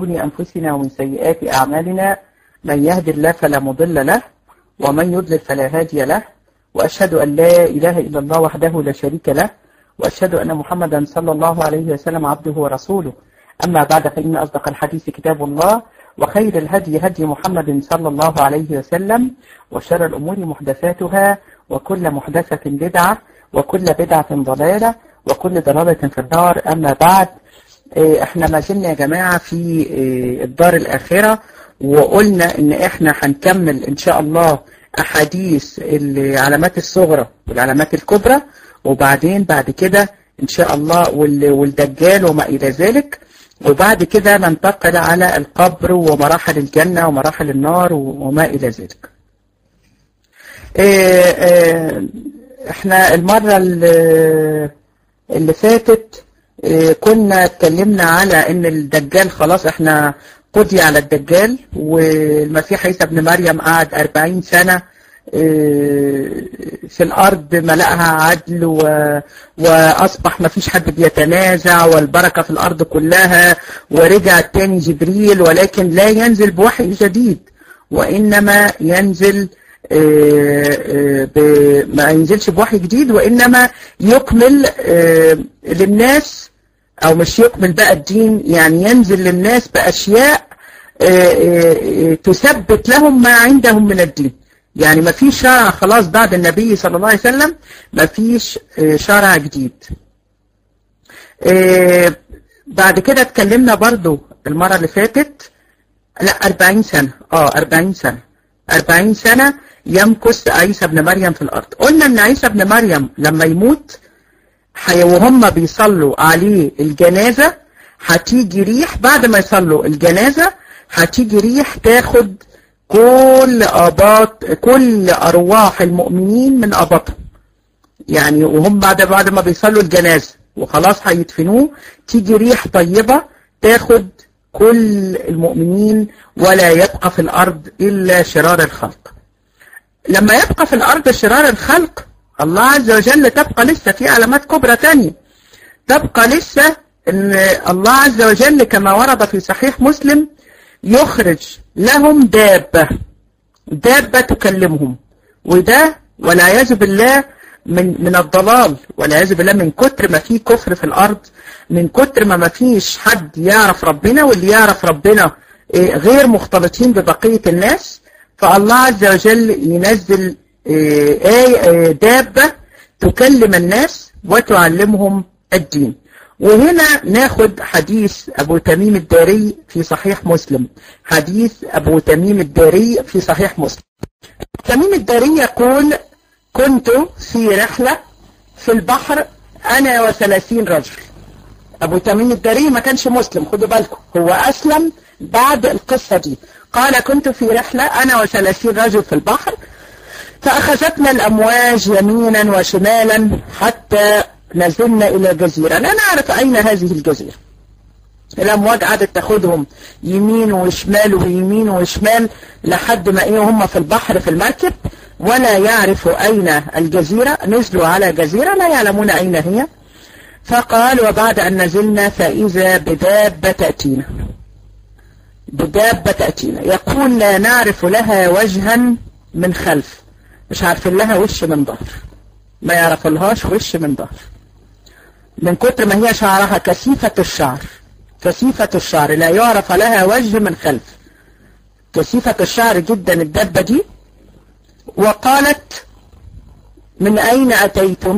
شرور أنفسنا ومن سيئات أعمالنا من يهد الله فلا مضل له ومن يضلل فلا هادي له وأشهد أن لا إله إلا الله وحده لا شريك له وأشهد أن محمدا صلى الله عليه وسلم عبده ورسوله أما بعد فإن أصدق الحديث كتاب الله وخير الهدي هدي محمد صلى الله عليه وسلم وشر الأمور محدثاتها وكل محدثة بدعة وكل بدعة ضلالة وكل ضلالة في النار أما بعد احنا ما زلنا يا جماعة في الدار الآخرة وقلنا ان احنا هنكمل ان شاء الله احاديث العلامات الصغرى والعلامات الكبرى وبعدين بعد كده ان شاء الله والدجال وما الى ذلك وبعد كده ننتقل على القبر ومراحل الجنة ومراحل النار وما الى ذلك احنا المرة اللي فاتت كنا اتكلمنا على ان الدجال خلاص احنا قضي على الدجال والمسيح عيسى ابن مريم قعد 40 سنة في الأرض ملأها عدل و... وأصبح ما فيش حد بيتنازع والبركة في الأرض كلها ورجع تاني جبريل ولكن لا ينزل بوحي جديد وإنما ينزل ب... ما ينزلش بوحي جديد وإنما يكمل للناس او مش يكمل بقى الدين يعني ينزل للناس باشياء تثبت لهم ما عندهم من الدين يعني ما فيش شرع خلاص بعد النبي صلى الله عليه وسلم ما فيش شرع جديد بعد كده اتكلمنا برضو المرة اللي فاتت لا 40 سنة اه 40 سنة 40 سنة يمكث عيسى ابن مريم في الارض قلنا ان عيسى ابن مريم لما يموت وهم بيصلوا عليه الجنازة هتيجي ريح بعد ما يصلوا الجنازة هتيجي ريح تاخد كل أباط كل أرواح المؤمنين من أباطهم يعني وهم بعد بعد ما بيصلوا الجنازة وخلاص هيدفنوه تيجي ريح طيبة تاخد كل المؤمنين ولا يبقى في الأرض إلا شرار الخلق لما يبقى في الأرض شرار الخلق الله عز وجل تبقى لسه في علامات كبرى تانية تبقى لسه ان الله عز وجل كما ورد في صحيح مسلم يخرج لهم دابة دابة تكلمهم وده والعياذ بالله من من الضلال والعياذ بالله من كتر ما في كفر في الارض من كتر ما ما فيش حد يعرف ربنا واللي يعرف ربنا غير مختلطين ببقية الناس فالله عز وجل ينزل آية دابة تكلم الناس وتعلمهم الدين وهنا ناخد حديث أبو تميم الداري في صحيح مسلم حديث أبو تميم الداري في صحيح مسلم تميم الداري يقول كنت في رحلة في البحر أنا وثلاثين رجل أبو تميم الداري ما كانش مسلم خدوا بالكم هو أسلم بعد القصة دي قال كنت في رحلة أنا وثلاثين رجل في البحر فأخذتنا الأمواج يمينا وشمالا حتى نزلنا إلى جزيرة لا نعرف أين هذه الجزيرة الأمواج قعدت تاخدهم يمين وشمال ويمين وشمال لحد ما إيه هم في البحر في المركب ولا يعرفوا أين الجزيرة نزلوا على جزيرة لا يعلمون أين هي فقال وبعد أن نزلنا فإذا بدابة تأتينا بدابة تأتينا يقول لا نعرف لها وجها من خلف مش عارفين لها وش من ظهر ما يعرف لهاش وش من ظهر من كتر ما هي شعرها كثيفة الشعر كثيفة الشعر لا يعرف لها وجه من خلف كثيفة الشعر جدا الدبة دي وقالت من أين أتيتم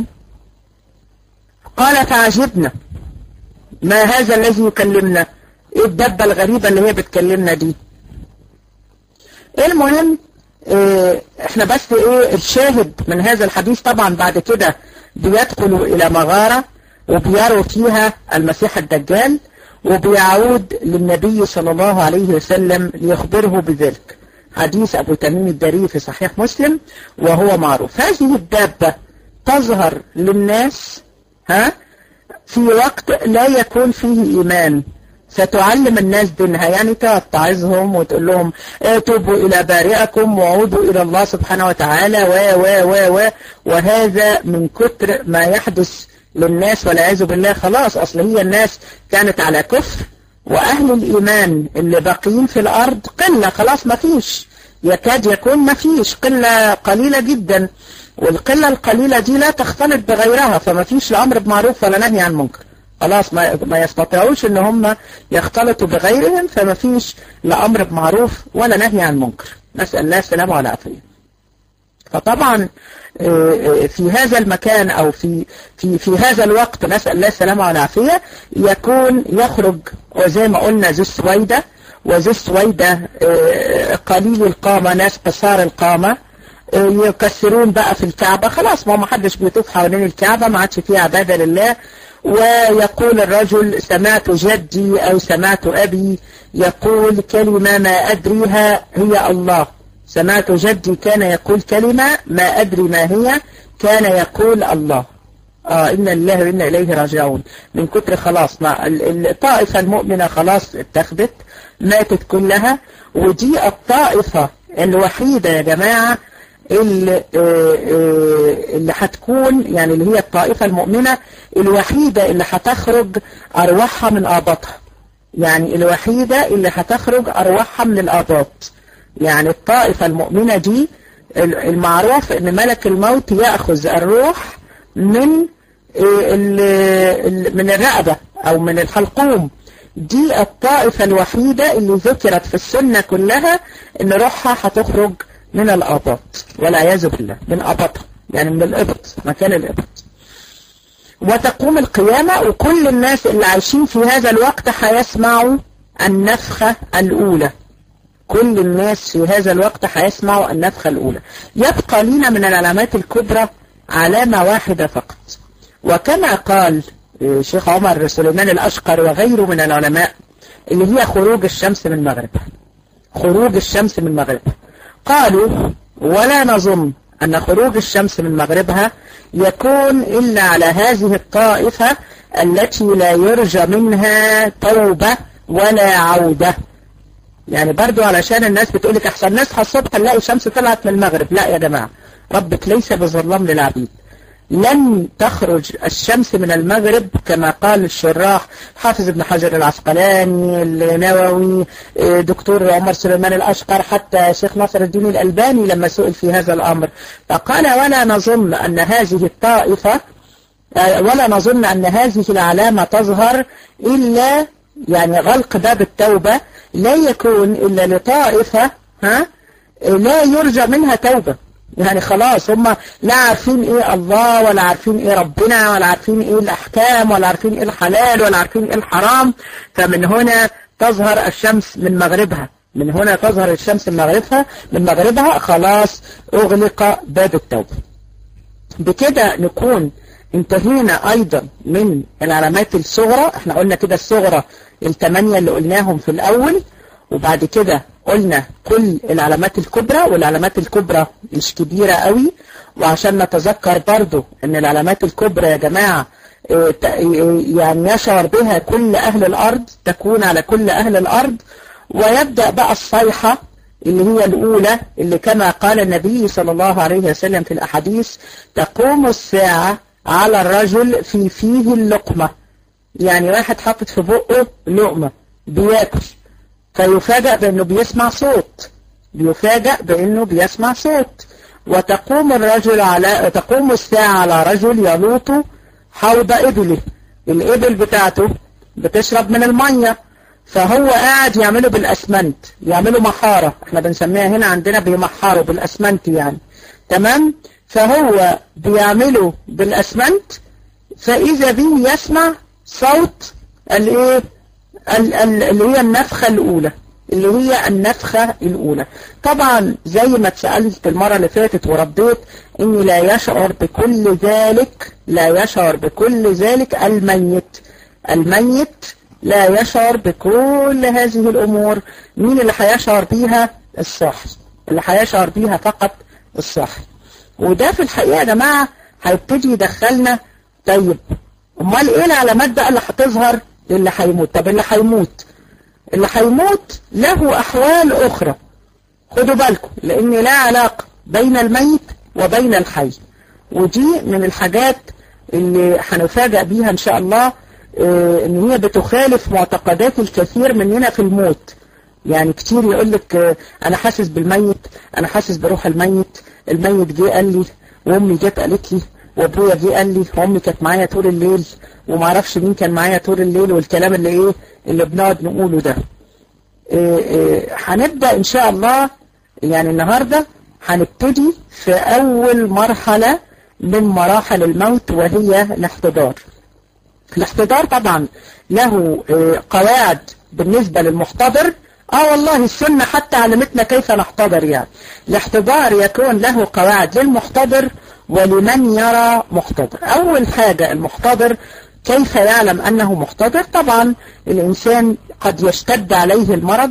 قالت عجبنا ما هذا الذي يكلمنا ايه الدبة الغريبة اللي هي بتكلمنا دي المهم إيه احنا بس ايه الشاهد من هذا الحديث طبعا بعد كده بيدخلوا الى مغارة وبيروا فيها المسيح الدجال وبيعود للنبي صلى الله عليه وسلم ليخبره بذلك حديث ابو تميم الداري في صحيح مسلم وهو معروف هذه الدابة تظهر للناس ها في وقت لا يكون فيه ايمان ستعلم الناس دينها يعني تعظهم وتقول لهم توبوا إلى بارئكم وعودوا إلى الله سبحانه وتعالى و و و و وهذا من كتر ما يحدث للناس والعياذ بالله خلاص أصل هي الناس كانت على كفر وأهل الإيمان اللي باقيين في الأرض قلة خلاص ما فيش يكاد يكون ما فيش قلة قليلة جدا والقلة القليلة دي لا تختلط بغيرها فما فيش الأمر بمعروف ولا نهي عن منكر خلاص ما, ما يستطيعوش ان هم يختلطوا بغيرهم فما فيش لا امر بمعروف ولا نهي عن منكر نسأل الله السلامة والعافية فطبعا في هذا المكان او في في في هذا الوقت نسأل الله السلامة والعافية يكون يخرج وزي ما قلنا ذو السويدة وذو السويدة قليل القامة ناس قصار القامة يكسرون بقى في الكعبة خلاص ما حدش بيطوف حوالين الكعبة ما عادش فيها عبادة لله ويقول الرجل سمعت جدي أو سمعت أبي يقول كلمة ما أدريها هي الله سمعت جدي كان يقول كلمة ما أدري ما هي كان يقول الله آه إن الله وإنا إليه راجعون من كتر خلاص مع الطائفة المؤمنة خلاص اتخذت ماتت كلها ودي الطائفة الوحيدة يا جماعة اللي, اللي هتكون يعني اللي هي الطائفة المؤمنة الوحيدة اللي هتخرج أرواحها من آباطها يعني الوحيدة اللي هتخرج أرواحها من الآباط يعني الطائفة المؤمنة دي المعروف ان ملك الموت يأخذ الروح من من الرقبة او من الحلقوم دي الطائفة الوحيدة اللي ذكرت في السنة كلها ان روحها هتخرج من الآباط والعياذ بالله من آباطها يعني من الإبط مكان الإبط وتقوم القيامة وكل الناس اللي عايشين في هذا الوقت هيسمعوا النفخة الأولى كل الناس في هذا الوقت هيسمعوا النفخة الأولى يبقى لنا من العلامات الكبرى علامة واحدة فقط وكما قال شيخ عمر سليمان الأشقر وغيره من العلماء اللي هي خروج الشمس من مغربها خروج الشمس من مغربها قالوا ولا نظن أن خروج الشمس من مغربها يكون إلا على هذه الطائفة التي لا يرجى منها توبة ولا عودة يعني برضو علشان الناس بتقولك أحسن نصحى الصبح نلاقي الشمس طلعت من المغرب لا يا جماعة ربك ليس بظلام للعبيد لن تخرج الشمس من المغرب كما قال الشراح حافظ ابن حجر العسقلاني النووي دكتور عمر سليمان الأشقر حتى شيخ ناصر الدين الألباني لما سئل في هذا الأمر فقال ولا نظن أن هذه الطائفة ولا نظن أن هذه العلامة تظهر إلا يعني غلق باب التوبة لا يكون إلا لطائفة ها لا يرجى منها توبة يعني خلاص هم لا عارفين ايه الله ولا عارفين ايه ربنا ولا عارفين ايه الاحكام ولا عارفين ايه الحلال ولا عارفين ايه الحرام فمن هنا تظهر الشمس من مغربها من هنا تظهر الشمس من مغربها من مغربها خلاص اغلق باب التوبة بكده نكون انتهينا ايضا من العلامات الصغرى احنا قلنا كده الصغرى الثمانية اللي قلناهم في الاول وبعد كده قلنا كل العلامات الكبرى والعلامات الكبرى مش كبيرة قوي وعشان نتذكر برضو ان العلامات الكبرى يا جماعة يعني يشعر بها كل اهل الارض تكون على كل اهل الارض ويبدأ بقى الصيحة اللي هي الاولى اللي كما قال النبي صلى الله عليه وسلم في الاحاديث تقوم الساعة على الرجل في فيه اللقمة يعني واحد حاطط في بقه لقمة بياكل فيفاجأ بأنه بيسمع صوت بيفاجأ بأنه بيسمع صوت وتقوم الرجل على تقوم الساعة على رجل يلوط حوض إبله الإبل بتاعته بتشرب من المية فهو قاعد يعمله بالأسمنت يعمله محارة احنا بنسميها هنا عندنا بيمحروا بالأسمنت يعني تمام فهو بيعمله بالأسمنت فإذا به يسمع صوت الايه اللي هي النفخة الأولى اللي هي النفخة الأولى طبعا زي ما اتسألت المرة اللي فاتت وربيت إني لا يشعر بكل ذلك لا يشعر بكل ذلك الميت الميت لا يشعر بكل هذه الأمور مين اللي هيشعر بيها الصاحي اللي هيشعر بيها فقط الصاحي وده في الحقيقة يا جماعة هيبتدي يدخلنا طيب امال ايه العلامات بقى اللي هتظهر للي هيموت طب اللي هيموت اللي هيموت له احوال اخرى خدوا بالكم لان لا علاقة بين الميت وبين الحي ودي من الحاجات اللي هنفاجأ بيها ان شاء الله اه ان هي بتخالف معتقدات الكثير مننا في الموت يعني كتير يقول لك اه انا حاسس بالميت انا حاسس بروح الميت الميت جه قال لي وامي جت قالت لي وابويا جه قال لي وامي كانت معايا طول الليل وما اعرفش مين كان معايا طول الليل والكلام اللي ايه اللي بنقعد نقوله ده هنبدا ان شاء الله يعني النهارده هنبتدي في اول مرحله من مراحل الموت وهي الاحتضار الاحتضار طبعا له قواعد بالنسبه للمحتضر اه والله السنه حتى علمتنا كيف نحتضر يعني الاحتضار يكون له قواعد للمحتضر ولمن يرى محتضر أول حاجة المحتضر كيف يعلم أنه محتضر طبعا الإنسان قد يشتد عليه المرض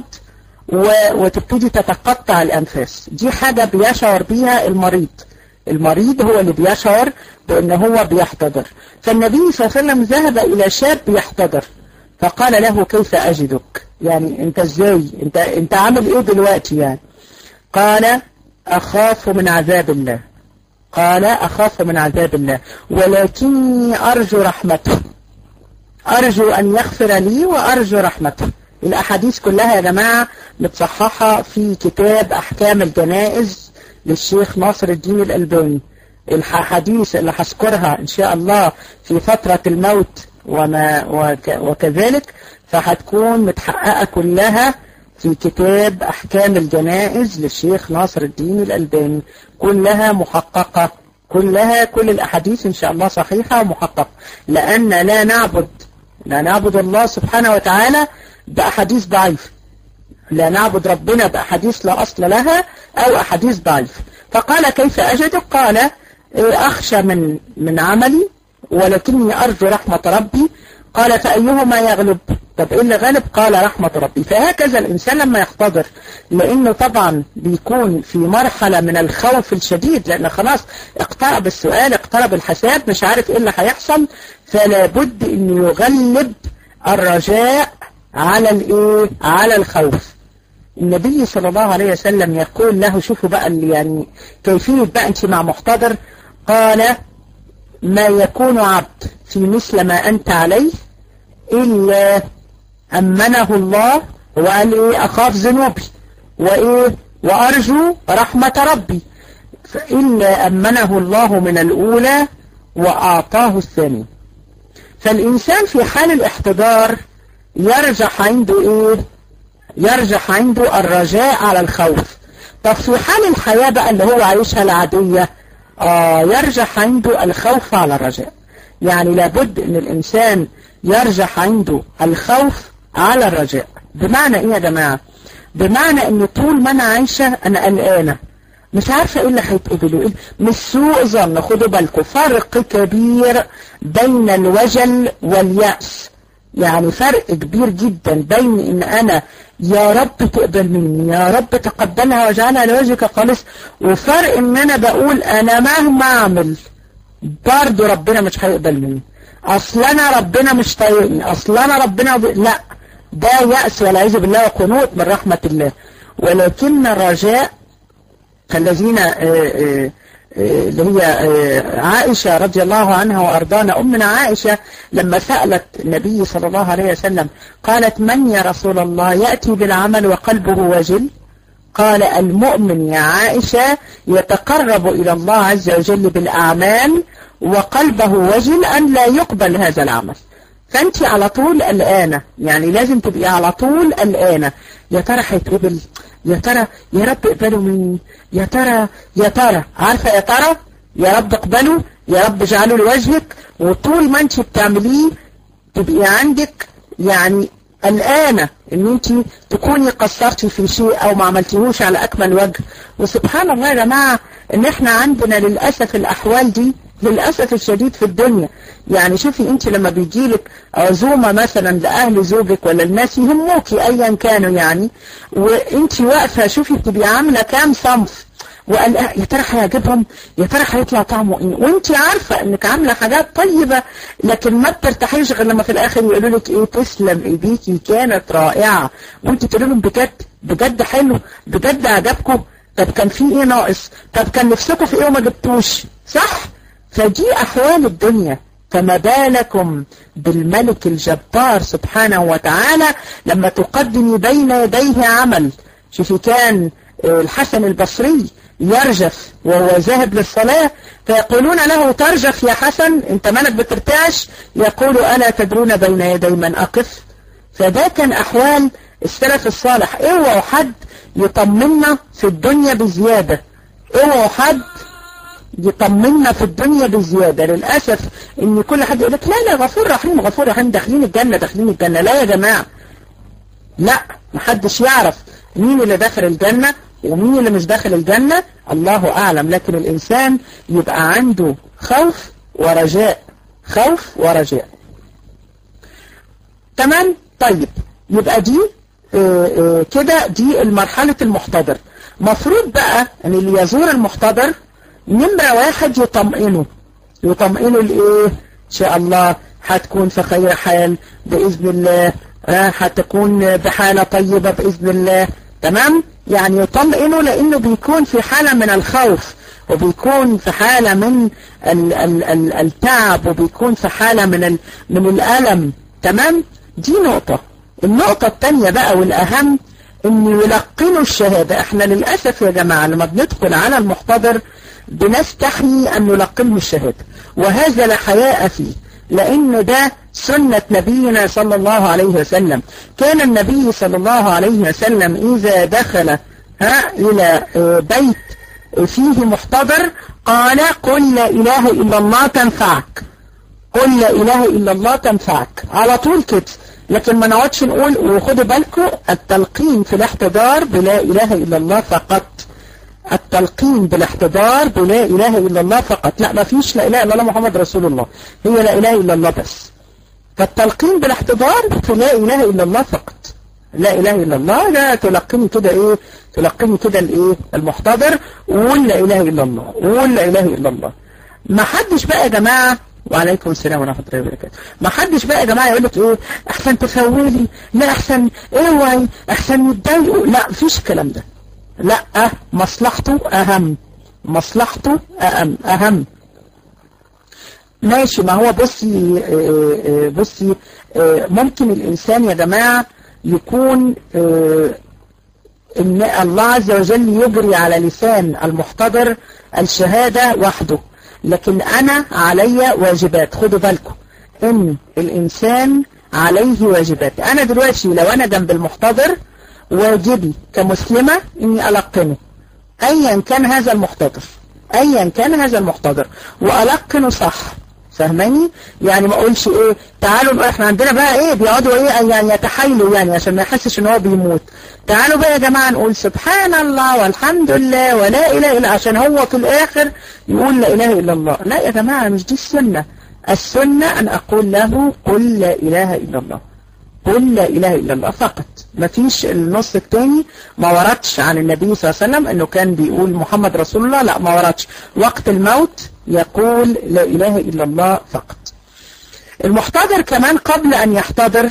وتبتدي تتقطع الأنفاس دي حاجة بيشعر بيها المريض المريض هو اللي بيشعر بأن هو بيحتضر فالنبي صلى الله عليه وسلم ذهب إلى شاب يحتضر فقال له كيف أجدك يعني أنت إزاي أنت, انت عامل إيه دلوقتي يعني قال أخاف من عذاب الله قال أخاف من عذاب الله ولكني أرجو رحمته أرجو أن يغفر لي وأرجو رحمته الأحاديث كلها يا جماعة متصححة في كتاب أحكام الجنائز للشيخ ناصر الدين الألباني الحديث اللي هذكرها إن شاء الله في فترة الموت وما وك وكذلك فهتكون متحققة كلها في كتاب أحكام الجنائز للشيخ ناصر الدين الألباني كلها محققة كلها كل الأحاديث إن شاء الله صحيحة ومحققة لأن لا نعبد لا نعبد الله سبحانه وتعالى بأحاديث ضعيفة لا نعبد ربنا بأحاديث لا أصل لها أو أحاديث ضعيفة فقال كيف أجدك قال أخشى من من عملي ولكني أرجو رحمة ربي قال فأيهما يغلب طب إيه اللي غالب قال رحمة ربي فهكذا الإنسان لما يحتضر لأنه طبعا بيكون في مرحلة من الخوف الشديد لأن خلاص اقترب السؤال اقترب الحساب مش عارف إيه اللي هيحصل فلا بد أن يغلب الرجاء على الإيه على الخوف النبي صلى الله عليه وسلم يقول له شوفوا بقى اللي يعني كيفية بقى انت مع محتضر قال ما يكون عبد في مثل ما أنت عليه إلا أمنه الله وقال إيه أخاف ذنوبي وإيه وأرجو رحمة ربي فإلا أمنه الله من الأولى وأعطاه الثاني فالإنسان في حال الاحتضار يرجح عنده إيه يرجح عنده الرجاء على الخوف طب في حال الحياة بقى اللي هو عايشها العادية آه يرجح عنده الخوف على الرجاء يعني لابد ان الانسان يرجح عنده الخوف على الرجاء بمعنى ايه يا جماعة بمعنى ان طول ما انا عايشة انا قلقانة مش عارفة ايه اللي هيتقبلوا ايه مش سوء ظن خدوا بالكم فرق كبير بين الوجل واليأس يعني فرق كبير جدا بين ان انا يا رب تقبل مني يا رب تقبلها واجعلها لوجهك خالص وفرق ان انا بقول انا مهما اعمل برضه ربنا مش هيقبل مني اصل انا ربنا مش طايقني اصل انا ربنا ب... لا ده يأس والعياذ بالله وقنوط من رحمة الله ولكن الرجاء الذين اللي هي عائشة رضي الله عنها وأرضانا أمنا عائشة لما سألت النبي صلى الله عليه وسلم قالت من يا رسول الله يأتي بالعمل وقلبه وجل قال المؤمن يا عائشة يتقرب إلى الله عز وجل بالأعمال وقلبه وجل أن لا يقبل هذا العمل فأنت على طول قلقانة يعني لازم تبقي على طول قلقانة يا ترى هيتقبل يا ترى يا رب اقبلوا مني يا ترى يا ترى عارفة يا ترى يا رب اقبلوا يا رب اجعلوا لوجهك وطول ما انت بتعمليه تبقي عندك يعني قلقانة ان انت تكوني قصرتي في شيء او ما عملتيهوش على اكمل وجه وسبحان الله يا جماعة ان احنا عندنا للأسف الاحوال دي للأسف الشديد في الدنيا يعني شوفي انت لما بيجيلك عزومة مثلا لأهل زوجك ولا الناس يهموكي ايا كانوا يعني وانت واقفة شوفي بتبقي عاملة كام صنف وقال يا ترى هيعجبهم يا ترى هيطلع طعمه ايه وانت عارفة انك عاملة حاجات طيبة لكن ما بترتاحيش غير لما في الاخر يقولوا لك ايه تسلم ايديكي كانت رائعة وانت تقول لهم بجد بجد حلو بجد عجبكم طب كان في ايه ناقص طب كان نفسكم في ايه وما جبتوش صح فدي احوال الدنيا فما بالكم بالملك الجبار سبحانه وتعالى لما تقدمي بين يديه عمل شوفي كان الحسن البصري يرجف وهو ذاهب للصلاة فيقولون له ترجف يا حسن انت مالك بترتعش يقول ألا تدرون بين يدي من أقف فده كان أحوال السلف الصالح اوعوا حد يطمنا في الدنيا بزيادة اوعوا حد يطمنا في الدنيا بزيادة للأسف ان كل حد يقول لك لا لا غفور رحيم غفور رحيم داخلين الجنة داخلين الجنة لا يا جماعة لا محدش يعرف مين اللي داخل الجنة ومين اللي مش داخل الجنة الله أعلم لكن الإنسان يبقى عنده خوف ورجاء خوف ورجاء تمام طيب يبقى دي اه اه كده دي المرحلة المحتضر مفروض بقى ان اللي يزور المحتضر نمرة واحد يطمئنه يطمئنه لإيه إن شاء الله هتكون في خير حال بإذن الله هتكون بحالة طيبة بإذن الله تمام يعني يطمئنه لأنه بيكون في حالة من الخوف وبيكون في حالة من ال ال ال التعب وبيكون في حالة من ال من الألم تمام دي نقطة النقطة الثانية بقى والأهم ان يلقنوا الشهادة احنا للأسف يا جماعة لما بندخل على المحتضر بنستحي أن نلقنه الشهادة وهذا لا حياء فيه لأن ده سنة نبينا صلى الله عليه وسلم كان النبي صلى الله عليه وسلم إذا دخل ها إلى بيت فيه محتضر قال قل لا إله إلا الله تنفعك قل لا إله إلا الله تنفعك على طول كده لكن ما نقعدش نقول وخدوا بالكم التلقين في الاحتضار بلا إله إلا الله فقط التلقين بالاحتضار بلا إله إلا الله فقط لا ما فيش لا إله إلا الله محمد رسول الله هي لا إله إلا الله بس فالتلقين بالاحتضار لا إله إلا الله فقط لا إله إلا الله لا تلقني كده إيه تلقني كده الإيه المحتضر وقول لا إله إلا الله وقول لا إله إلا الله ما حدش بقى يا جماعة وعليكم السلام ورحمة الله وبركاته ما حدش بقى يا جماعة يقول لك ايه احسن تفولي لا احسن اوعي احسن يتضايقوا لا مفيش الكلام ده لا مصلحته اهم مصلحته اهم اهم ماشي ما هو بصي بصي ممكن الانسان يا جماعة يكون ان الله عز وجل يجري على لسان المحتضر الشهادة وحده لكن أنا علي واجبات خدوا بالكم إن الإنسان عليه واجبات أنا دلوقتي لو أنا جنب المحتضر واجبي كمسلمة إني ألقنه أيا كان هذا المحتضر أيا كان هذا المحتضر وألقنه صح فاهماني يعني ما اقولش ايه تعالوا احنا عندنا بقى ايه بيقعدوا ايه يعني يتحايلوا يعني عشان ما يحسش ان هو بيموت تعالوا بقى يا جماعه نقول سبحان الله والحمد لله ولا اله الا عشان هو في الاخر يقول لا اله الا الله لا يا جماعه مش دي السنه السنه ان اقول له قل لا اله الا الله قل لا اله الا الله فقط ما فيش النص الثاني ما وردش عن النبي صلى الله عليه وسلم انه كان بيقول محمد رسول الله لا ما وردش وقت الموت يقول لا اله الا الله فقط المحتضر كمان قبل ان يحتضر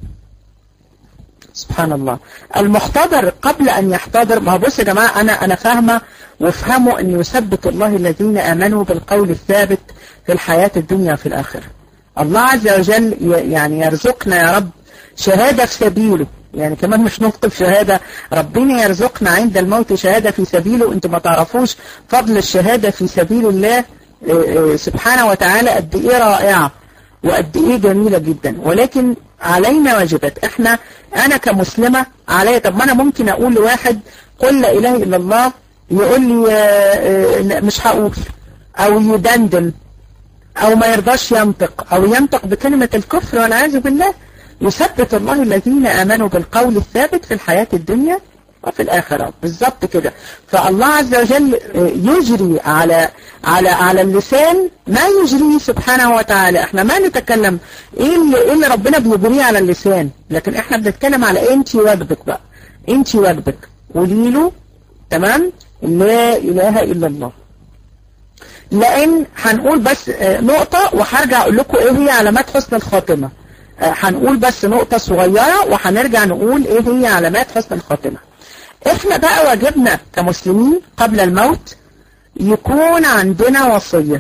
سبحان الله المحتضر قبل ان يحتضر ما بص يا جماعه انا انا فاهمه وافهموا ان يثبت الله الذين امنوا بالقول الثابت في الحياه الدنيا وفي الاخره الله عز وجل يعني يرزقنا يا رب شهادة في سبيله يعني كمان مش نطق شهادة ربنا يرزقنا عند الموت شهادة في سبيله انتم ما تعرفوش فضل الشهادة في سبيل الله سبحانه وتعالى قد ايه رائعة وقد ايه جميلة جدا ولكن علينا واجبات احنا انا كمسلمة عليا طب ما انا ممكن اقول لواحد قل لا اله الا الله يقول لي مش هقول او يدندن او ما يرضاش ينطق او ينطق بكلمة الكفر والعياذ بالله يثبت الله الذين امنوا بالقول الثابت في الحياة الدنيا وفي الآخرة بالظبط كده فالله عز وجل يجري على على على اللسان ما يجريه سبحانه وتعالى احنا ما نتكلم ايه اللي, إيه اللي ربنا بيجريه على اللسان لكن احنا بنتكلم على انت واجبك بقى انت واجبك قولي له تمام لا اله الا الله لان هنقول بس نقطة وهرجع اقول لكم ايه هي علامات حسن الخاتمة هنقول بس نقطة صغيرة وهنرجع نقول ايه هي علامات حسن الخاتمة احنا بقى واجبنا كمسلمين قبل الموت يكون عندنا وصية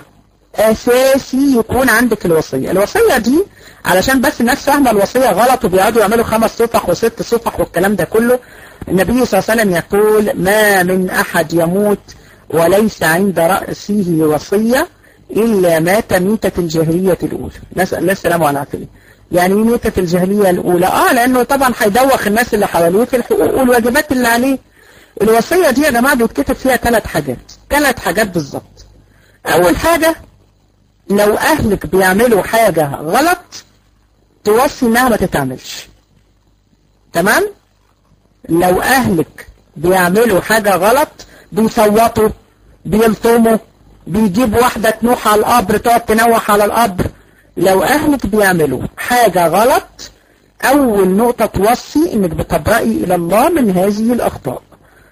اساسي يكون عندك الوصية الوصية دي علشان بس الناس فاهمة الوصية غلط وبيقعدوا يعملوا خمس صفح وست صفح والكلام ده كله النبي صلى الله عليه وسلم يقول ما من احد يموت وليس عند رأسه وصية إلا مات ميتة الجاهلية الأولى نسأل الله السلام والعافية يعني ايه ميتة الجاهلية الأولى اه لأنه طبعا هيدوخ الناس اللي حواليه في الحقوق والواجبات اللي عليه الوصية دي يا جماعة بيتكتب فيها ثلاث حاجات ثلاث حاجات بالظبط أول حاجة لو أهلك بيعملوا حاجة غلط توصي إنها ما تتعملش تمام لو أهلك بيعملوا حاجة غلط بيصوتوا بيلطموا بيجيب واحدة تنوح على القبر تقعد تنوح على القبر لو أهلك بيعملوا حاجة غلط أول نقطة توصي إنك بتبرئي إلى الله من هذه الأخطاء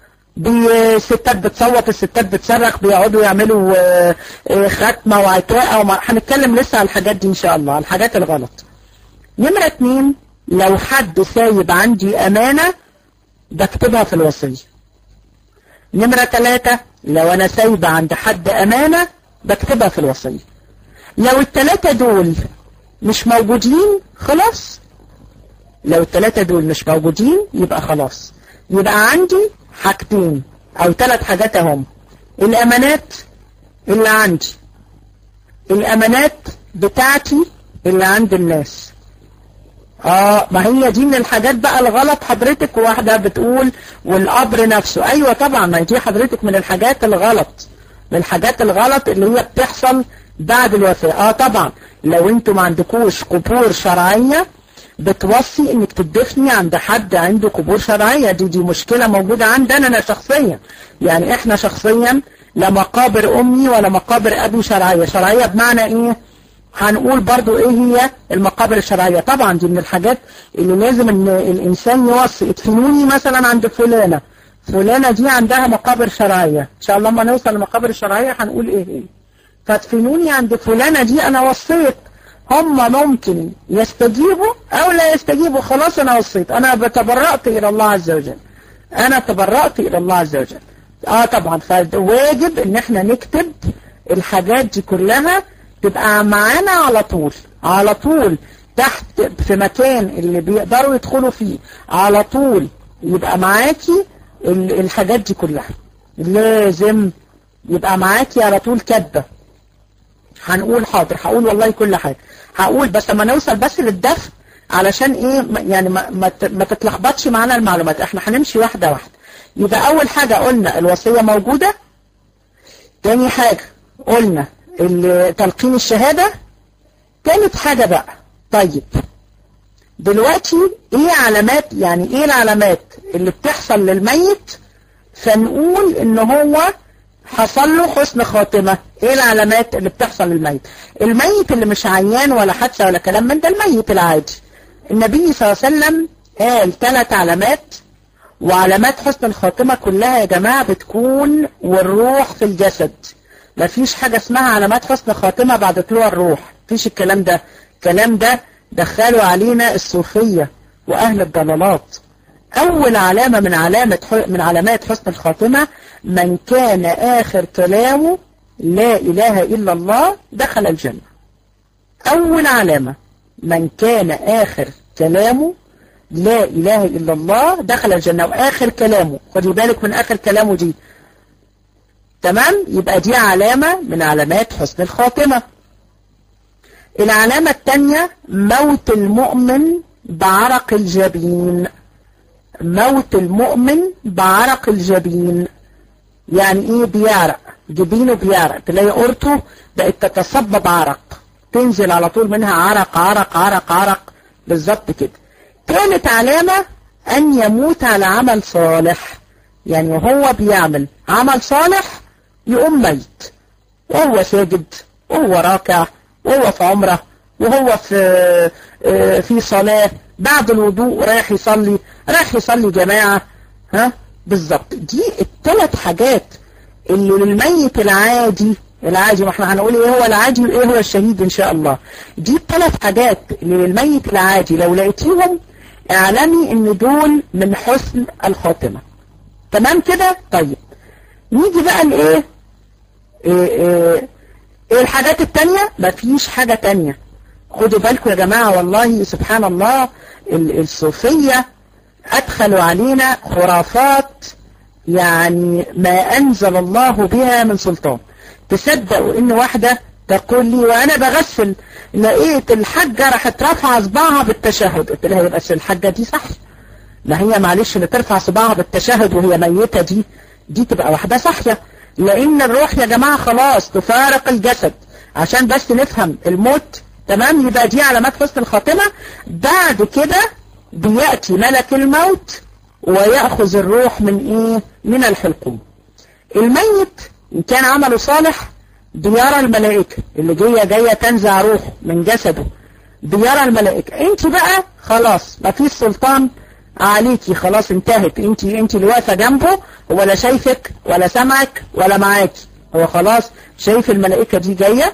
الستات بتصوت الستات بتصرخ بيقعدوا يعملوا ختمة وعتاقة هنتكلم لسه على الحاجات دي إن شاء الله على الحاجات الغلط نمرة اتنين لو حد سايب عندي أمانة بكتبها في الوصية نمرة ثلاثة لو أنا سايبة عند حد أمانة بكتبها في الوصية لو الثلاثة دول مش موجودين خلاص لو الثلاثة دول مش موجودين يبقى خلاص يبقى عندي حاجتين أو ثلاث حاجات اهم الأمانات اللي عندي الأمانات بتاعتي اللي عند الناس اه ما هي دي من الحاجات بقى الغلط حضرتك واحدة بتقول والقبر نفسه ايوه طبعا ما دي حضرتك من الحاجات الغلط من الحاجات الغلط اللي هي بتحصل بعد الوفاة اه طبعا لو انتوا ما عندكوش قبور شرعية بتوصي انك تدفني عند حد عنده قبور شرعية دي دي مشكلة موجودة عندنا انا شخصيا يعني احنا شخصيا لا مقابر امي ولا مقابر ابي شرعية شرعية بمعنى ايه هنقول برضو ايه هي المقابر الشرعية طبعا دي من الحاجات اللي لازم ان الانسان يوصي ادفنوني مثلا عند فلانة فلانة دي عندها مقابر شرعية ان شاء الله ما نوصل للمقابر الشرعية هنقول ايه ايه فادفنوني عند فلانة دي انا وصيت هم ممكن يستجيبوا او لا يستجيبوا خلاص انا وصيت انا تبرأت الى الله عز وجل انا تبرأت الى الله عز وجل اه طبعا فواجب ان احنا نكتب الحاجات دي كلها تبقى معانا على طول على طول تحت في مكان اللي بيقدروا يدخلوا فيه على طول يبقى معاكي الحاجات دي كلها لازم يبقى معاكي على طول كاتبه هنقول حاضر هقول والله كل حاجة هقول بس لما نوصل بس للدفن علشان ايه يعني ما, ما, ما تتلخبطش معانا المعلومات احنا هنمشي واحدة واحدة يبقى اول حاجة قلنا الوصية موجودة تاني حاجة قلنا تلقين الشهادة تالت حاجة بقى طيب دلوقتي ايه علامات يعني ايه العلامات اللي بتحصل للميت فنقول ان هو حصل له حسن خاتمة ايه العلامات اللي بتحصل للميت الميت اللي مش عيان ولا حادثة ولا كلام من ده الميت العادي النبي صلى الله عليه وسلم قال ثلاث علامات وعلامات حسن الخاتمة كلها يا جماعة بتكون والروح في الجسد مفيش حاجة اسمها علامات حسن خاتمة بعد طلوع الروح مفيش الكلام ده الكلام ده دخلوا علينا الصوفية واهل الضلالات أول علامة من علامة من علامات حسن الخاتمة من كان آخر كلامه لا إله إلا الله دخل الجنة أول علامة من كان آخر كلامه لا إله إلا الله دخل الجنة وآخر كلامه خدي بالك من آخر كلامه دي تمام يبقى دي علامة من علامات حسن الخاتمة العلامة الثانية موت المؤمن بعرق الجبين موت المؤمن بعرق الجبين يعني ايه بيعرق جبينه بيعرق تلاقي قرته بقت تتصبب عرق تنزل على طول منها عرق عرق عرق عرق بالظبط كده ثالث علامة ان يموت على عمل صالح يعني وهو بيعمل عمل صالح يقوم ميت وهو ساجد وهو راكع وهو في عمره وهو في في صلاة بعد الوضوء رايح يصلي رايح يصلي جماعة ها بالظبط دي الثلاث حاجات اللي للميت العادي العادي ما احنا هنقول ايه هو العادي وايه هو الشهيد ان شاء الله دي الثلاث حاجات اللي للميت العادي لو لقيتيهم اعلمي ان دول من حسن الخاتمة تمام كده طيب نيجي بقى لايه إيه إيه ايه الحاجات التانية مفيش حاجة تانية خدوا بالكم يا جماعة والله سبحان الله الصوفية ادخلوا علينا خرافات يعني ما انزل الله بها من سلطان تصدقوا ان واحدة تقول لي وانا بغسل لقيت الحاجة راحت رافعة صباعها بالتشهد قلت لها يبقى الحاجة دي صح ما هي معلش اللي ترفع صباعها بالتشهد وهي ميتة دي دي تبقى واحدة صحية لان الروح يا جماعة خلاص تفارق الجسد عشان بس نفهم الموت تمام يبقى دي علامات حسن الخاتمة بعد كده بيأتي ملك الموت ويأخذ الروح من ايه من الحلقوم الميت ان كان عمله صالح بيرى الملائكة اللي جاية جاية تنزع روحه من جسده بيرى الملائكة انت بقى خلاص ما فيش سلطان عليكي خلاص انتهت انت انت اللي واقفه جنبه ولا شايفك ولا سمعك ولا معاكي هو خلاص شايف الملائكة دي جاية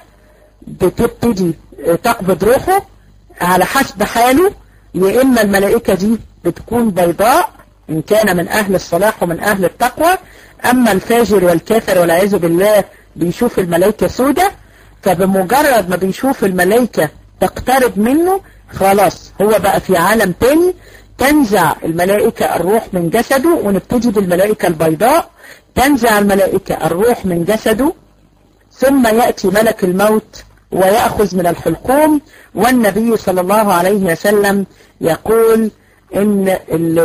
بتبتدي تقبض روحه على حسب حاله يا إما الملائكة دي بتكون بيضاء إن كان من أهل الصلاح ومن أهل التقوى أما الفاجر والكافر والعياذ بالله بيشوف الملائكة سودة فبمجرد ما بيشوف الملائكة تقترب منه خلاص هو بقى في عالم تاني تنزع الملائكة الروح من جسده ونبتدي بالملائكة البيضاء تنزع الملائكة الروح من جسده ثم يأتي ملك الموت ويأخذ من الحلقوم والنبي صلى الله عليه وسلم يقول ان ال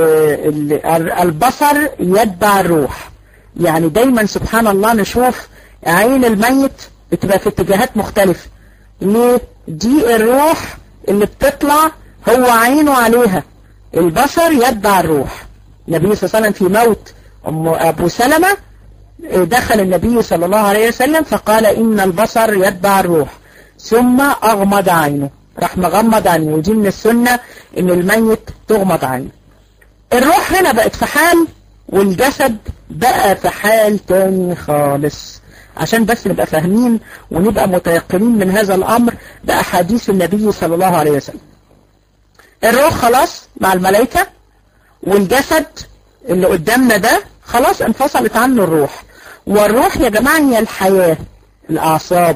ال البصر يتبع الروح يعني دايما سبحان الله نشوف عين الميت بتبقى في اتجاهات مختلفة ليه دي الروح اللي بتطلع هو عينه عليها البصر يتبع الروح النبي صلى الله عليه وسلم في موت أم أبو سلمة دخل النبي صلى الله عليه وسلم فقال إن البصر يتبع الروح ثم أغمض عينه راح مغمض عينه ودي من السنة إن الميت تغمض عينه الروح هنا بقت في حال والجسد بقى في حال تاني خالص عشان بس نبقى فاهمين ونبقى متيقنين من هذا الأمر بأحاديث النبي صلى الله عليه وسلم الروح خلاص مع الملائكة والجسد اللي قدامنا ده خلاص انفصلت عنه الروح والروح يا جماعة هي الحياة الأعصاب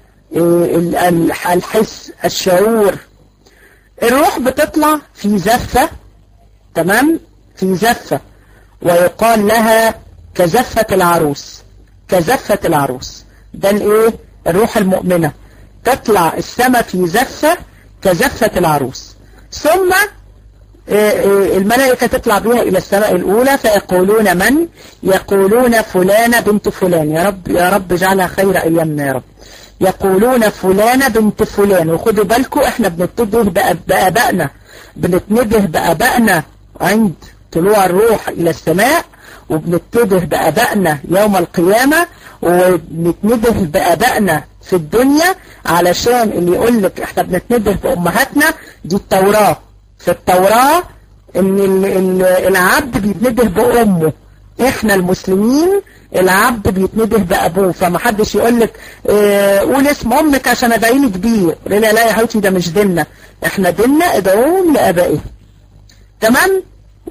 الحس الشعور الروح بتطلع في زفة تمام في زفة ويقال لها كزفة العروس كزفة العروس ده الايه الروح المؤمنة تطلع السماء في زفة كزفة العروس ثم الملائكة تطلع بها إلى السماء الأولى فيقولون من يقولون فلانة بنت فلان يا رب يا رب اجعلها خير أيامنا يا رب يقولون فلانة بنت فلان وخدوا بالكم احنا بنتبه بأبائنا بنتنبه بأبائنا عند طلوع الروح إلى السماء وبنتبه بأبائنا يوم القيامة وبنتنبه بأبائنا في الدنيا علشان اللي يقول لك احنا بنتنبه بأمهاتنا دي التوراة في التوراة ان العبد بيتنبه بأمه احنا المسلمين العبد بيتنبه بأبوه فما حدش يقول لك اه قول اسم امك عشان ادعي لك بيه لا لا يا حبيبتي ده مش ديننا احنا ديننا ادعوهم لابائهم تمام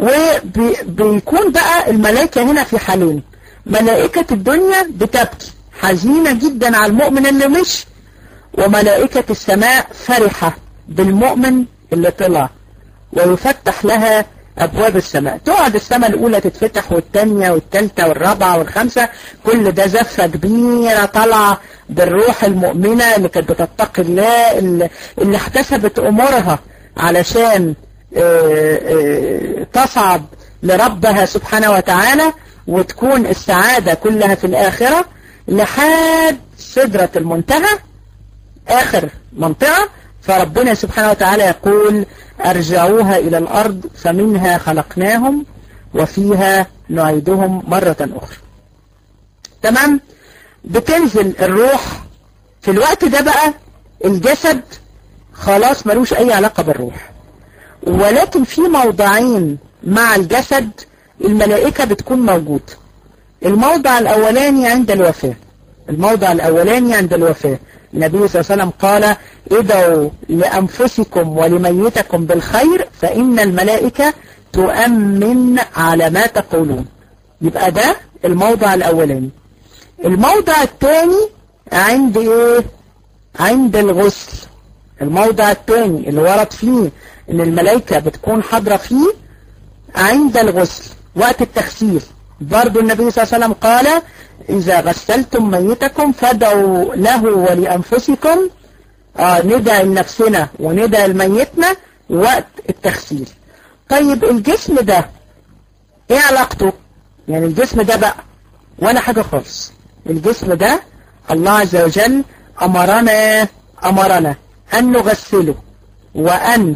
وبيكون بقى الملائكة هنا في حالين ملائكة الدنيا بتبكي حزينة جدا على المؤمن اللي مش وملائكة السماء فرحة بالمؤمن اللي طلع ويفتح لها أبواب السماء تقعد السماء الأولى تتفتح والثانية والثالثة والرابعة والخامسة كل ده زفة كبيرة طالعة بالروح المؤمنة اللي كانت بتتقي الله اللي, اللي احتسبت أمورها علشان اه اه تصعد لربها سبحانه وتعالى وتكون السعادة كلها في الآخرة لحد سدرة المنتهى آخر منطقة فربنا سبحانه وتعالى يقول أرجعوها إلى الأرض فمنها خلقناهم وفيها نعيدهم مرة أخرى تمام بتنزل الروح في الوقت ده بقى الجسد خلاص ملوش أي علاقة بالروح ولكن في موضعين مع الجسد الملائكة بتكون موجودة الموضع الأولاني عند الوفاة الموضع الأولاني عند الوفاة النبي صلى الله عليه وسلم قال ادعوا لأنفسكم ولميتكم بالخير فإن الملائكة تؤمن على ما تقولون يبقى ده الموضع الأولاني الموضع الثاني عند ايه عند الغسل الموضع الثاني اللي ورد فيه ان الملائكة بتكون حاضرة فيه عند الغسل وقت التغسيل برضو النبي صلى الله عليه وسلم قال إذا غسلتم ميتكم فدعوا له ولأنفسكم آه ندعي لنفسنا وندعي لميتنا وقت التغسيل طيب الجسم ده ايه علاقته يعني الجسم ده بقى ولا حاجة خالص الجسم ده الله عز وجل أمرنا أمرنا أن نغسله وأن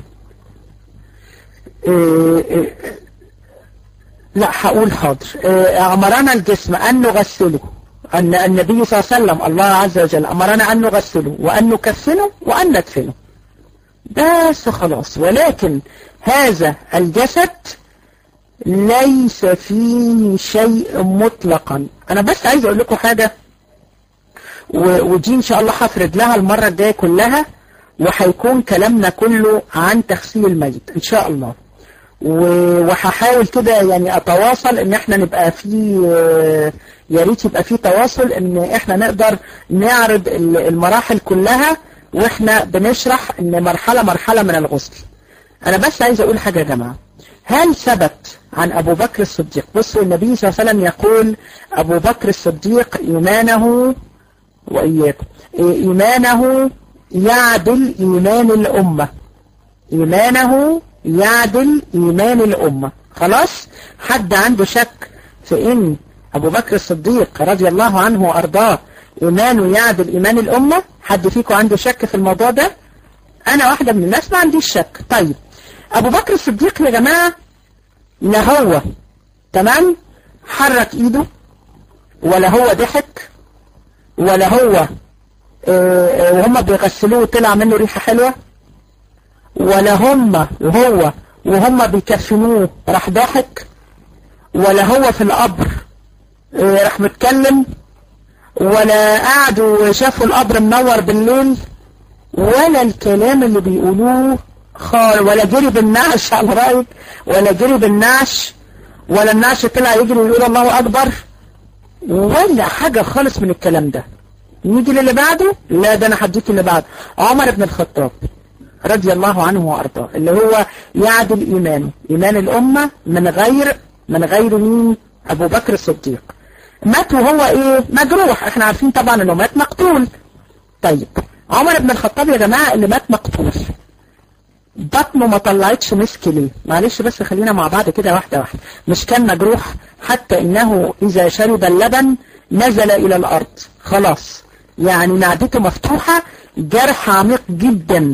إيه إيه لا هقول حاضر إيه أمرنا الجسم أن نغسله أن النبي صلى الله عليه وسلم الله عز وجل أمرنا أن نغسله وأن نكفنه وأن ندفنه بس خلاص ولكن هذا الجسد ليس فيه شيء مطلقا أنا بس عايز أقول لكم حاجة ودي إن شاء الله هفرد لها المرة الجاية كلها وهيكون كلامنا كله عن تغسيل الميت إن شاء الله وهحاول كده يعني اتواصل ان احنا نبقى في يا ريت يبقى في تواصل ان احنا نقدر نعرض المراحل كلها واحنا بنشرح ان مرحلة مرحلة من الغسل انا بس عايز اقول حاجة يا جماعة هل ثبت عن ابو بكر الصديق بصوا النبي صلى الله عليه وسلم يقول ابو بكر الصديق ايمانه واياكم ايمانه يعدل ايمان الامة ايمانه يعدل إيمان الأمة خلاص حد عنده شك في إن أبو بكر الصديق رضي الله عنه وأرضاه إيمانه يعدل إيمان الأمة حد فيكم عنده شك في الموضوع ده أنا واحدة من الناس ما عنديش شك طيب أبو بكر الصديق يا جماعة لا هو تمام حرك إيده ولا هو ضحك ولا هو وهم بيغسلوه طلع منه ريحة حلوة ولا هم وهو وهم بيكفنوه راح ضاحك ولا هو في القبر راح متكلم ولا قعدوا شافوا القبر منور بالليل ولا الكلام اللي بيقولوه خال ولا جري بالنعش على رأيك ولا جري بالنعش ولا النعش طلع يجري ويقول الله أكبر ولا حاجة خالص من الكلام ده نيجي للي بعده لا ده أنا هديك اللي بعده عمر بن الخطاب رضي الله عنه وارضاه اللي هو يعدل ايمانه ايمان الامة من غير من غير مين ابو بكر الصديق مات وهو ايه مجروح احنا عارفين طبعا انه مات مقتول طيب عمر بن الخطاب يا جماعة اللي مات مقتول بطنه ما طلعتش مسك ليه معلش بس خلينا مع بعض كده واحدة واحدة مش كان مجروح حتى انه اذا شرب اللبن نزل الى الارض خلاص يعني معدته مفتوحة جرح عميق جدا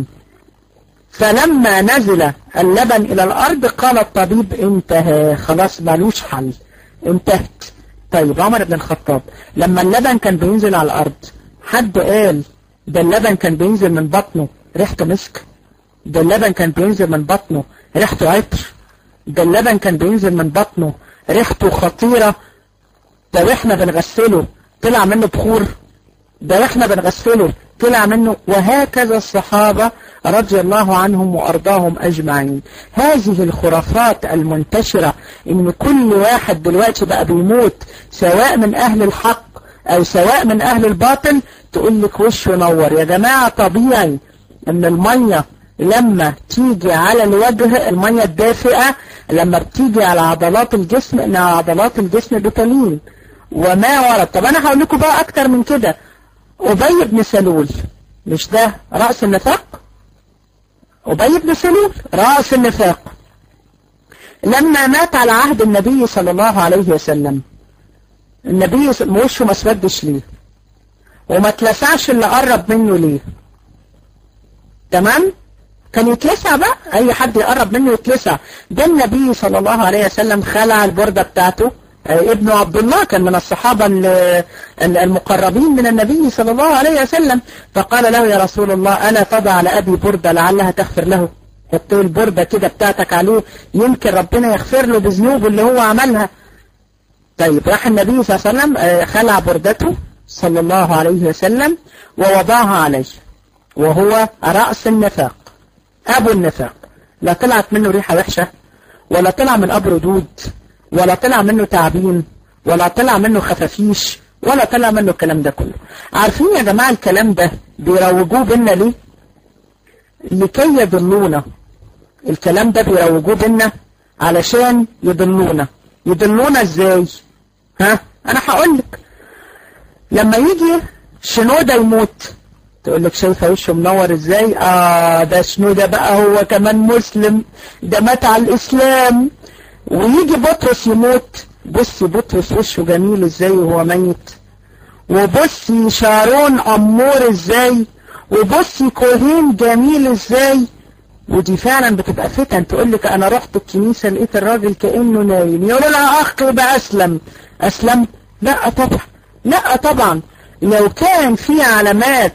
فلما نزل اللبن إلى الأرض قال الطبيب انتهى خلاص مالوش حل انتهت طيب عمر بن الخطاب لما اللبن كان بينزل على الأرض حد قال ده اللبن كان بينزل من بطنه ريحته مسك ده اللبن كان بينزل من بطنه ريحته عطر ده اللبن كان بينزل من بطنه ريحته خطيرة ده واحنا بنغسله طلع منه بخور ده واحنا بنغسله طلع منه وهكذا الصحابة رضي الله عنهم وأرضاهم أجمعين هذه الخرافات المنتشرة إن كل واحد دلوقتي بقى بيموت سواء من أهل الحق أو سواء من أهل الباطل تقول لك وشه نور يا جماعة طبيعي إن المية لما تيجي على الوجه المية الدافئة لما بتيجي على عضلات الجسم إن عضلات الجسم بتلين وما ورد طب أنا هقول لكم بقى أكتر من كده أبي بن سلول مش ده رأس النفاق أبي بن سلول رأس النفاق لما مات على عهد النبي صلى الله عليه وسلم النبي وشه ما اسودش ليه وما اتلسعش اللي قرب منه ليه تمام كان يتلسع بقى اي حد يقرب منه يتلسع ده النبي صلى الله عليه وسلم خلع البردة بتاعته ابن عبد الله كان من الصحابة المقربين من النبي صلى الله عليه وسلم فقال له يا رسول الله ألا تضع على أبي بردة لعلها تغفر له حط البردة كده بتاعتك عليه يمكن ربنا يغفر له بذنوبه اللي هو عملها طيب راح النبي صلى الله عليه وسلم خلع بردته صلى الله عليه وسلم ووضعها عليه وهو رأس النفاق أبو النفاق لا طلعت منه ريحة وحشة ولا طلع من قبره دود ولا طلع منه تعبين ولا طلع منه خفافيش ولا طلع منه الكلام ده كله عارفين يا جماعة الكلام ده بيروجوه بينا ليه لكي يضلونا الكلام ده بيروجوه بينا علشان يضلونا يضلونا ازاي ها انا هقول لك لما يجي شنودة يموت تقول لك شايفه وشه منور ازاي اه ده شنودة بقى هو كمان مسلم ده مات على الاسلام ويجي بطرس يموت بصي بطرس وشه جميل ازاي وهو ميت وبصي شارون امور ازاي وبصي كوهين جميل ازاي ودي فعلا بتبقى فتن تقول لك انا رحت الكنيسة لقيت الراجل كأنه نايم يقول لها اخ يبقى اسلم اسلم لا طبعا لا طبعا لو كان في علامات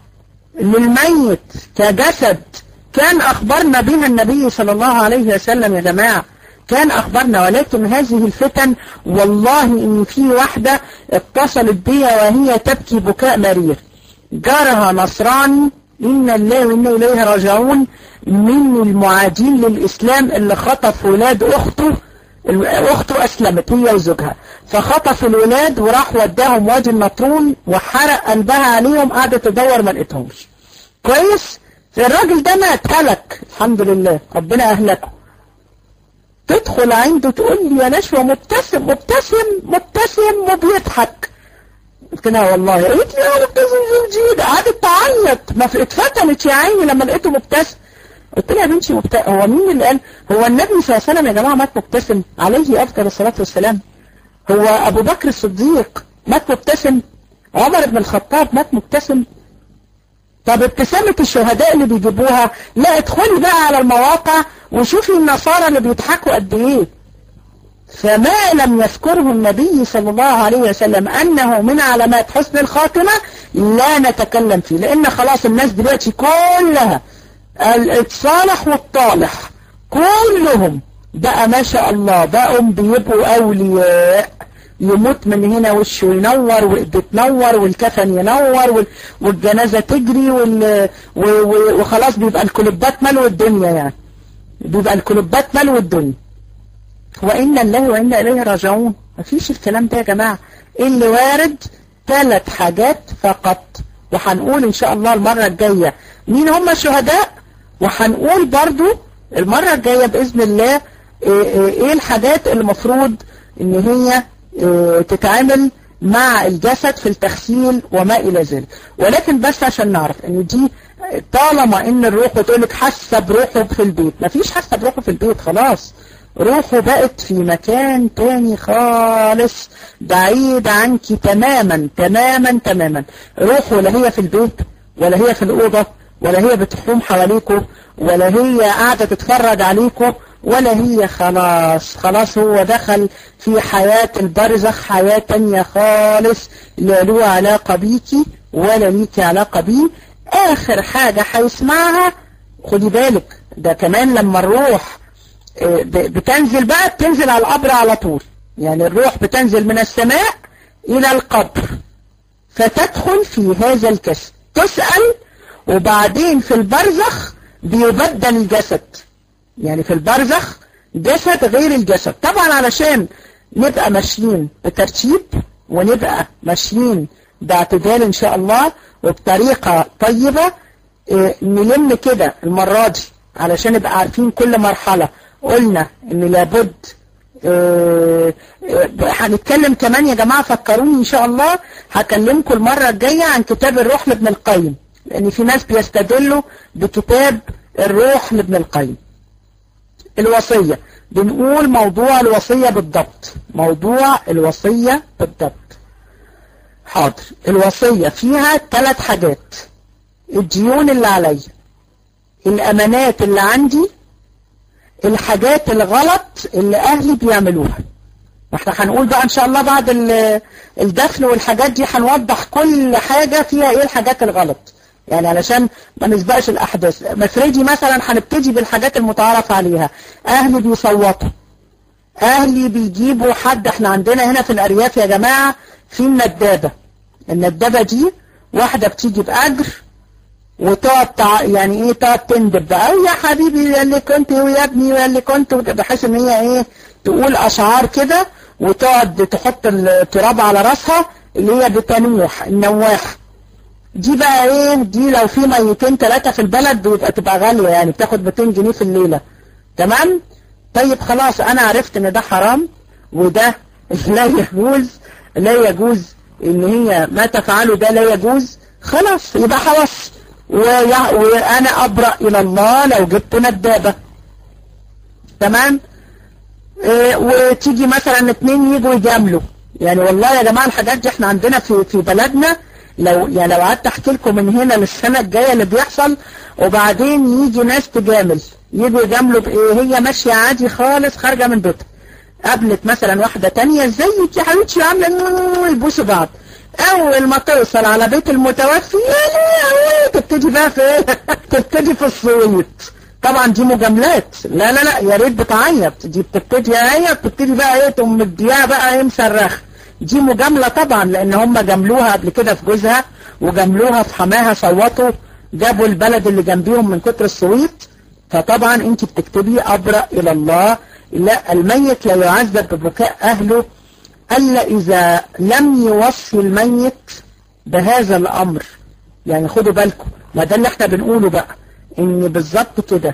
للميت كجسد كان اخبرنا بها النبي صلى الله عليه وسلم يا جماعة كان اخبرنا ولكن هذه الفتن والله ان في واحدة اتصلت بيا وهي تبكي بكاء مرير جارها نصراني إن الله وإنا إليه راجعون من المعادين للإسلام اللي خطف ولاد أخته أخته أسلمت هي وزوجها فخطف الولاد وراح وداهم وادي النطرون وحرق قلبها عليهم قعدت تدور ما لقيتهمش كويس الراجل ده مات هلك الحمد لله ربنا أهلكه تدخل عنده تقول لي يا نشوى مبتسم مبتسم مبتسم وبيضحك قلت لها والله قالت لي انا مبتسم جديد قعدت تعيط ما اتفتنت يا عيني لما لقيته مبتسم قلت لها يا بنتي مبتسم هو مين اللي قال هو النبي صلى الله عليه وسلم يا جماعه مات مبتسم عليه افضل الصلاه والسلام هو ابو بكر الصديق مات مبتسم عمر بن الخطاب مات مبتسم طب ابتسامة الشهداء اللي بيجيبوها لا ادخلي بقى على المواقع وشوفي النصارى اللي بيضحكوا قد ايه فما لم يذكره النبي صلى الله عليه وسلم أنه من علامات حسن الخاتمة لا نتكلم فيه لأن خلاص الناس دلوقتي كلها الصالح والطالح كلهم بقى ما شاء الله بقوا بيبقوا أولياء يموت من هنا وشه ينور وإيده تنور والكفن ينور والجنازة تجري وال... وخلاص بيبقى الكلوبات ملو الدنيا يعني بيبقى الكلوبات ملو الدنيا وإنا الله وإنا إليه راجعون مفيش الكلام ده يا جماعة اللي وارد ثلاث حاجات فقط وهنقول إن شاء الله المرة الجاية مين هم الشهداء وهنقول برضو المرة الجاية بإذن الله إيه الحاجات اللي المفروض إن هي تتعامل مع الجسد في التغسيل وما إلى ذلك ولكن بس عشان نعرف إن دي طالما إن الروح بتقولك حاسة بروحه في البيت مفيش حاسة بروحه في البيت خلاص روحه بقت في مكان تاني خالص بعيد عنك تماما تماما تماما روحه لا هي في البيت ولا هي في الأوضة ولا هي بتحوم حواليكوا ولا هي قاعدة تتفرج عليكوا ولا هي خلاص خلاص هو دخل في حياة البرزخ حياة تانية خالص لا له علاقة بيكي ولا ليكي علاقة بيه آخر حاجة هيسمعها خدي بالك ده كمان لما الروح بتنزل بقى بتنزل على القبر على طول يعني الروح بتنزل من السماء إلى القبر فتدخل في هذا الكسب تسأل وبعدين في البرزخ بيبدل الجسد يعني في البرزخ جسد غير الجسد طبعا علشان نبقى ماشيين بترتيب ونبقى ماشيين باعتدال ان شاء الله وبطريقة طيبة نلم كده المرة دي علشان نبقى عارفين كل مرحلة قلنا ان لابد هنتكلم كمان يا جماعة فكروني ان شاء الله هكلمكم المرة الجاية عن كتاب الروح لابن القيم لان في ناس بيستدلوا بكتاب الروح لابن القيم الوصية بنقول موضوع الوصية بالضبط موضوع الوصية بالضبط حاضر الوصية فيها ثلاث حاجات الديون اللي عليا الامانات اللي عندي الحاجات الغلط اللي اهلي بيعملوها احنا هنقول بقى ان شاء الله بعد الدفن والحاجات دي هنوضح كل حاجة فيها ايه الحاجات الغلط يعني علشان ما نسبقش الاحداث مفرجي مثلا هنبتدي بالحاجات المتعارف عليها اهلي بيصوتوا اهلي بيجيبوا حد احنا عندنا هنا في الارياف يا جماعة في الندابة الندابة دي واحدة بتيجي باجر وتقعد تع... يعني ايه تقعد تندب بقى يا حبيبي يا اللي كنت ويا ابني يا اللي كنت بحيث ان هي ايه تقول اشعار كده وتقعد تحط التراب على راسها اللي هي بتنوح النواح دي بقى ايه دي لو في ميتين ثلاثة في البلد بيبقى تبقى غالية يعني بتاخد 200 جنيه في الليلة تمام طيب خلاص انا عرفت ان ده حرام وده لا يجوز لا يجوز ان هي ما تفعله ده لا يجوز خلاص يبقى حوش وانا ابرأ الى الله لو جبت ندابة تمام إيه وتيجي مثلا اتنين يجوا يجاملوا يعني والله يا جماعة الحاجات دي احنا عندنا في في بلدنا لو يعني لو قعدت احكي لكم من هنا للسنة الجاية اللي بيحصل وبعدين يجي ناس تجامل يجوا يجاملوا بايه هي ماشية عادي خالص خارجة من بيتها قابلت مثلا واحدة تانية ازيك يا حبيبتي عاملة يبوسوا بعض اول ما توصل على بيت المتوفي تبتدي بقى في ايه تبتدي في الصويت طبعا دي مجاملات لا لا لا يا ريت بتعيط دي بتبتدي هي بتبتدي بقى ايه تقوم مديها بقى ايه مصرخ دي مجاملة طبعا لان هم جاملوها قبل كده في جوزها وجاملوها في حماها صوتوا جابوا البلد اللي جنبيهم من كتر الصويت فطبعا انت بتكتبي ابرأ الى الله لا الميت لا يعذب ببكاء اهله الا اذا لم يوصي الميت بهذا الامر يعني خدوا بالكم ما ده اللي احنا بنقوله بقى ان بالظبط كده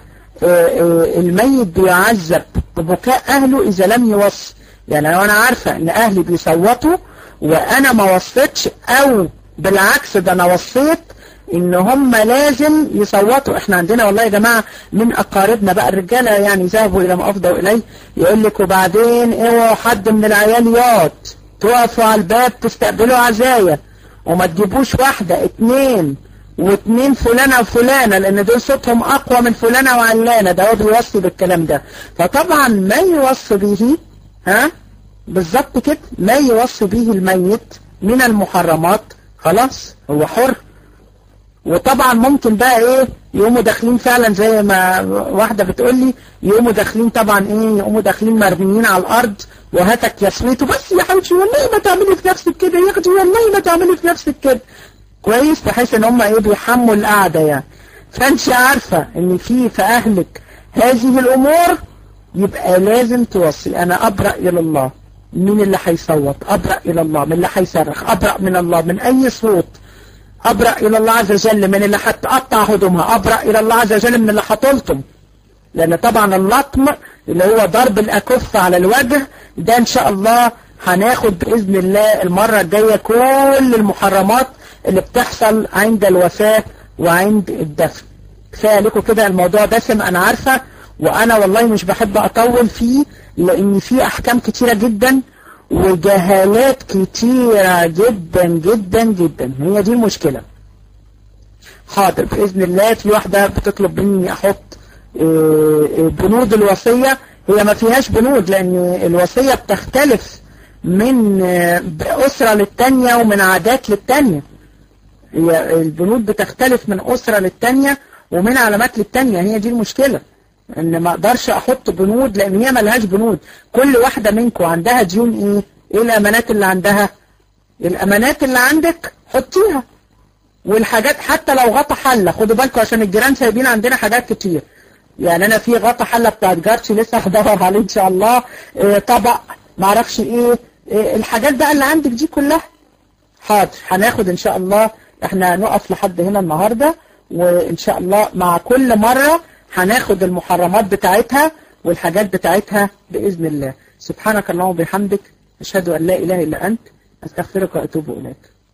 الميت بيعذب ببكاء اهله اذا لم يوصي يعني لو انا عارفة ان اهلي بيصوتوا وانا ما وصيتش او بالعكس ده انا وصيت ان هم لازم يصوتوا احنا عندنا والله يا جماعة من اقاربنا بقى الرجالة يعني ذهبوا الى ما افضوا اليه يقول لك وبعدين اوعوا حد من العياليات تقفوا على الباب تستقبلوا عزايا وما تجيبوش واحدة اتنين واتنين فلانة وفلانة لان دول صوتهم اقوى من فلانة وعلانة ده هو بيوصي بالكلام ده فطبعا ما يوصي به ها بالظبط كده ما يوصي به الميت من المحرمات خلاص هو حر وطبعا ممكن بقى ايه يقوموا داخلين فعلا زي ما واحدة بتقول لي يقوموا داخلين طبعا ايه يقوموا داخلين مرميين على الارض وهاتك يا سويته بس يا حبيبتي والله ما تعملي في نفسك كده يا اختي والله ما تعملي في نفسك كده كويس بحيث ان هم ايه بيحموا القعدة يعني فانت عارفة ان في في اهلك هذه الامور يبقى لازم توصي انا ابرأ الى الله مين اللي هيصوت ابرأ الى الله من اللي هيصرخ ابرأ من الله من اي صوت ابرأ الى الله عز وجل من اللي هتقطع هدومها ابرأ الى الله عز وجل من اللي هتلطم لان طبعا اللطم اللي هو ضرب الاكف على الوجه ده ان شاء الله هناخد باذن الله المرة الجاية كل المحرمات اللي بتحصل عند الوفاة وعند الدفن كفاية لكم كده الموضوع دسم انا عارفة وانا والله مش بحب اطول فيه لان فيه احكام كتيرة جدا وجهالات كتيرة جدا جدا جدا هي دي المشكلة حاضر بإذن الله في واحدة بتطلب مني احط بنود الوصية هي ما فيهاش بنود لان الوصية بتختلف من أسرة للتانية ومن عادات للتانية هي البنود بتختلف من أسرة للتانية ومن علامات للتانية هي دي المشكلة ان ما اقدرش احط بنود لان هي ملهاش بنود كل واحدة منكم عندها ديون ايه ايه الامانات اللي عندها الامانات اللي عندك حطيها والحاجات حتى لو غطى حلة خدوا بالكم عشان الجيران سايبين عندنا حاجات كتير يعني انا في غطى حلة بتاعت جارتي لسه هدور عليه ان شاء الله إيه طبق معرفش ايه, إيه الحاجات بقى اللي عندك دي كلها حاضر هناخد ان شاء الله احنا نقف لحد هنا النهاردة وان شاء الله مع كل مرة هناخد المحرمات بتاعتها والحاجات بتاعتها بإذن الله سبحانك اللهم وبحمدك أشهد أن لا إله إلا أنت أستغفرك وأتوب إليك